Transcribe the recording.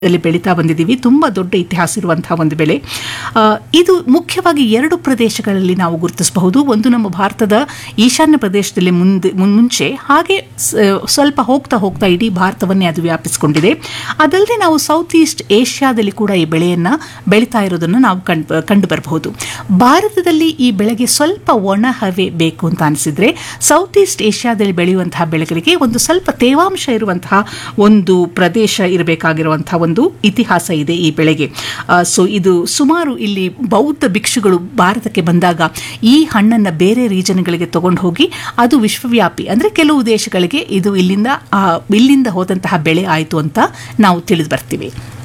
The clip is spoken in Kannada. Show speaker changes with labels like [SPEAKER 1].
[SPEAKER 1] ದಲ್ಲಿ ಬೆಳೀತಾ ಬಂದಿದ್ದೀವಿ ತುಂಬ ದೊಡ್ಡ ಇತಿಹಾಸ ಇರುವಂತಹ ಒಂದು ಬೆಳೆ ಆ, ಇದು ಮುಖ್ಯವಾಗಿ ಎರಡು ಪ್ರದೇಶಗಳಲ್ಲಿ ನಾವು ಗುರುತಿಸಬಹುದು ಒಂದು ನಮ್ಮ ಭಾರತದ ಈಶಾನ್ಯ ಪ್ರದೇಶದಲ್ಲಿ ಮುಂದೆ ಮುನ್- ಮುಂಚೆ ಹಾಗೆ ಸ- ಸ್ವಲ್ಪ ಹೋಗ್ತಾ ಹೋಗ್ತಾ ಇಡೀ ಭಾರತವನ್ನೇ ಅದು ವ್ಯಾಪಿಸಿಕೊಂಡಿದೆ ಅದಲ್ಲದೆ ನಾವು ಸೌತ್ ಈಸ್ಟ್ ಏಷ್ಯಾದಲ್ಲಿ ಕೂಡ ಈ ಬೆಳೆಯನ್ನು ಬೆಳೀತಾ ಇರೋದನ್ನು ನಾವು ಕಂಡು ಕಂಡು ಬರಬಹುದು ಭಾರತದಲ್ಲಿ ಈ ಬೆಳೆಗೆ ಸ್ವಲ್ಪ ಒಣ ಹವೆ ಬೇಕು ಅಂತ ಅನಿಸಿದ್ರೆ ಸೌತ್ ಈಸ್ಟ್ ಏಷ್ಯಾದಲ್ಲಿ ಬೆಳೆಯುವಂತಹ ಬೆಳೆಗಳಿಗೆ ಒಂದು ಸ್ವಲ್ಪ ತೇವಾಂಶ ಇರುವಂತಹ ಒಂದು ಪ್ರದೇಶ ಇರಬೇಕಾಗಿರುವಂತಹ ಒಂದು ಇತಿಹಾಸ ಇದೆ ಈ ಬೆಳೆಗೆ ಸೊ ಇದು ಸುಮಾರು ಇಲ್ಲಿ ಬೌದ್ಧ ಭಿಕ್ಷುಗಳು ಭಾರತಕ್ಕೆ ಬಂದಾಗ ಈ ಹಣ್ಣನ್ನು ಬೇರೆ ರೀಜನ್ಗಳಿಗೆ ತಗೊಂಡು ಹೋಗಿ ಅದು ವಿಶ್ವವ್ಯಾಪಿ ಅಂದರೆ ಕೆಲವು ದೇಶಗಳಿಗೆ ಇದು ಇಲ್ಲಿಂದ ಆ, ಇಲ್ಲಿಂದ ಹೋದಂತಹ ಬೆಳೆ ಆಯಿತು ಅಂತ ನಾವು ತಿಳಿದು ಬರ್ತೀವಿ